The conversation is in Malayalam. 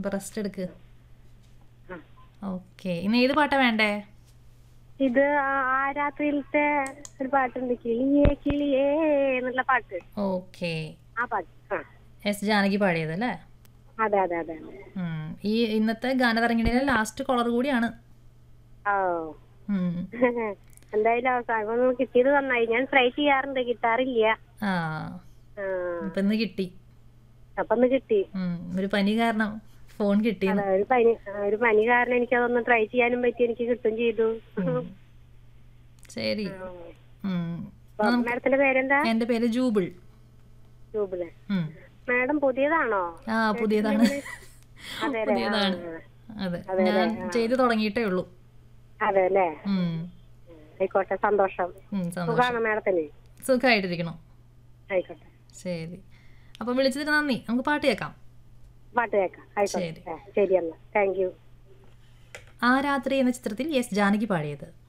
ഇപ്പൊ റെസ്റ്റ് എടുക്ക് ആ. ഓക്കെ ഇന്ന് ഏത് പാട്ടാ വേണ്ടേ ഇത് ആ- ആ രാത്രിയിലത്തെ ഒരു പാട്ടുണ്ട് കിളിയേ കിളിയേ എന്നുള്ള പാട്ട് ഓക്കെ ആ പാട്ട് ആ എസ് ജാനകി പാടിയത് അല്ലേ അതെ അതെ അതെ അതെ ഉം. ഈ ഇന്നത്തെ ഗാനതരംഗിണിയിലെ ലാസ്റ്റ് കോളർ കൂടിയാണ് ഓ ഉം. എന്തായാലും അവസാനം ഒന്ന് കിട്ടിയത് നന്നായി ഞാൻ ട്രൈ ചെയ്യാറുണ്ട് കിട്ടാറില്ല ആ ആ, ഇപ്പൊ ഇന്ന് കിട്ടി അപ്പൊ ഒന്ന് കിട്ടി ഉം. ഒരു പനി കാരണം ഫോൺ കിട്ടിയെന്ന് അതെ, ഒരു പനി ആ, ഒരു പനി കാരണം എനിക്ക് അതൊന്ന് ട്രൈ ചെയ്യാനും പറ്റി എനിക്ക് കിട്ടും ചെയ്തു ഉം. ശരി ഉം. അപ്പൊ മാഡത്തിന്റെ പേരെന്താ എന്റെ പേര് ജൂബിൾ ജൂബില് ഉം. മാഡം പുതിയതാണോ ആ പുതിയതാണ് അതെ അല്ലേ പുതിയതാണ് ആ, അതെ ഞാൻ ചെയ്തു തുടങ്ങിയിട്ടേ ഉള്ളൂ അതെ അല്ലേ ഉം. ആയിക്കോട്ടെ സന്തോഷം ഉം, സന്തോഷം സുഖാണോ മാഡത്തിന് സുഖമായിട്ടിരിക്കണം ആയിക്കോട്ടെ ശരി അപ്പൊ വിളിച്ചതിന് നന്ദി നമുക്ക് പാട്ട് കേൾക്കാം പാട്ട് കേൾക്കാം ആയിക്കോട്ടെ ശരി. ആ, ശരി എന്നാ താങ്ക് യു ആ രാത്രി എന്ന ചിത്രത്തിൽ എസ് ജാനകി പാടിയത്